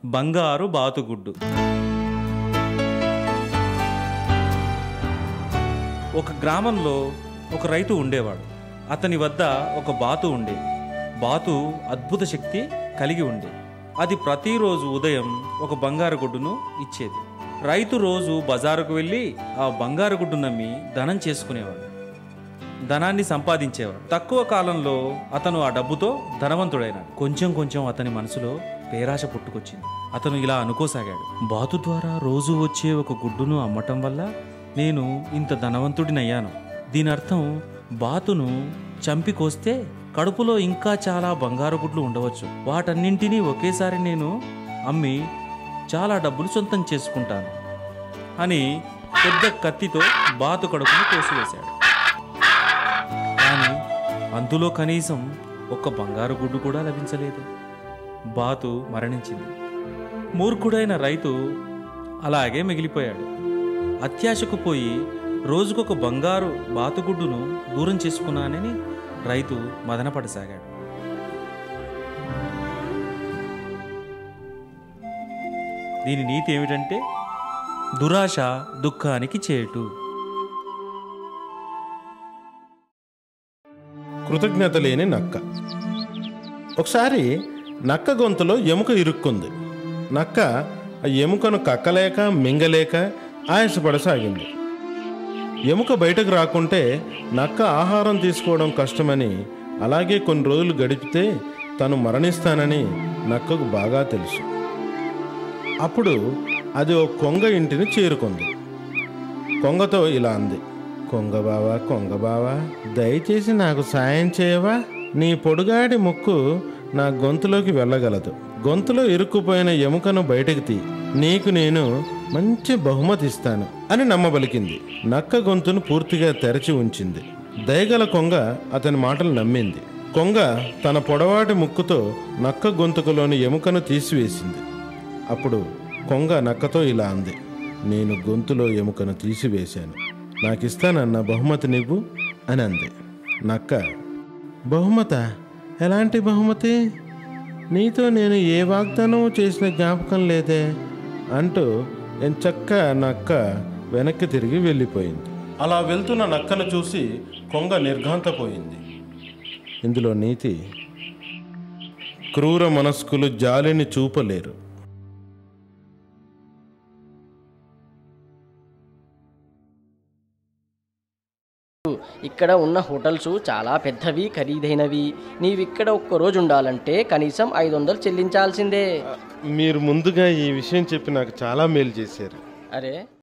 బంగారు బాతుగుడ్డు ఒక గ్రామంలో ఒక రైతు ఉండేవాడు అతని వద్ద ఒక బాతు ఉండేది బాతు అద్భుత శక్తి కలిగి ఉండే అది ప్రతిరోజు ఉదయం ఒక బంగారు గుడ్డును ఇచ్చేది రైతు రోజు బజారుకు వెళ్ళి ఆ బంగారు గుడ్డు నమ్మి ధనం చేసుకునేవాడు ధనాన్ని సంపాదించేవాడు తక్కువ కాలంలో అతను ఆ డబ్బుతో ధనవంతుడైనాడు కొంచెం కొంచెం అతని మనసులో పేరాశ పుట్టుకొచ్చింది అతను ఇలా అనుకోసాగాడు బాతు ద్వారా రోజు వచ్చే ఒక గుడ్డును అమ్మటం వల్ల నేను ఇంత ధనవంతుడినయ్యాను దీని అర్థం బాతును చంపి కోస్తే కడుపులో ఇంకా చాలా బంగారు గుడ్లు ఉండవచ్చు వాటన్నింటినీ ఒకేసారి నేను అమ్మి చాలా డబ్బులు సొంతం చేసుకుంటాను అని పెద్ద కత్తితో బాతు కడుపును కోసివేశాడు కానీ అందులో కనీసం ఒక్క బంగారు గుడ్డు కూడా లభించలేదు బాతు మరణించింది మూర్ఖుడైన రైతు అలాగే మిగిలిపోయాడు అత్యాశకు పోయి రోజుకొక బంగారు బాతుగుడ్డును దూరం చేసుకున్నానని రైతు మదనపడసాగాడు దీని నీతి ఏమిటంటే దురాశ దుఃఖానికి చేటు కృతజ్ఞత లేని నక్క ఒకసారి నక్క గొంతులో ఎముక ఇరుక్కుంది నక్క ఆ ఎముకను కక్కలేక మింగలేక ఆయాసపడసాగింది ఎముక బయటకు రాకుంటే నక్క ఆహారం తీసుకోవడం కష్టమని అలాగే కొన్ని రోజులు గడిపితే తను మరణిస్తానని నక్కకు బాగా తెలుసు అప్పుడు అది ఓ కొంగ ఇంటిని చేరుకుంది కొంగతో ఇలా అంది కొంగ బావా కొంగ బావా దయచేసి నాకు సాయం చేయవా నీ పొడుగాడి ముక్కు నా గొంతులోకి వెళ్ళగలదు గొంతులో ఇరుక్కుపోయిన ఎముకను బయటకు తీ నీకు నేను మంచి బహుమతి ఇస్తాను అని నమ్మబలికింది నక్క గొంతును పూర్తిగా తెరచి ఉంచింది దయగల కొంగ అతని మాటలు నమ్మింది కొంగ తన పొడవాటి ముక్కుతో నక్క గొంతుకులోని ఎముకను తీసివేసింది అప్పుడు కొంగ నక్కతో ఇలా అంది నేను గొంతులో ఎముకను తీసివేశాను నాకిస్తానన్న బహుమతి నీవు అని అంది నక్క బహుమత ఎలాంటి బహుమతి నీతో నేను ఏ వాగ్దానం చేసిన జ్ఞాపకం లేదే అంటూ ఎంచక్క నక్క వెనక్కి తిరిగి వెళ్ళిపోయింది అలా వెళ్తున్న నక్కను చూసి కొంగ నిర్ఘాంతపోయింది ఇందులో నీతి క్రూర మనస్కులు జాలిని చూపలేరు ఇక్కడ ఉన్న హోటల్స్ చాలా పెద్దవి ఖరీదైనవి నీవిక్కడ ఒక్క రోజు ఉండాలంటే కనీసం ఐదు వందలు చెల్లించాల్సిందే మీరు ముందుగా ఈ విషయం చెప్పి నాకు చాలా మేలు చేశారు అరే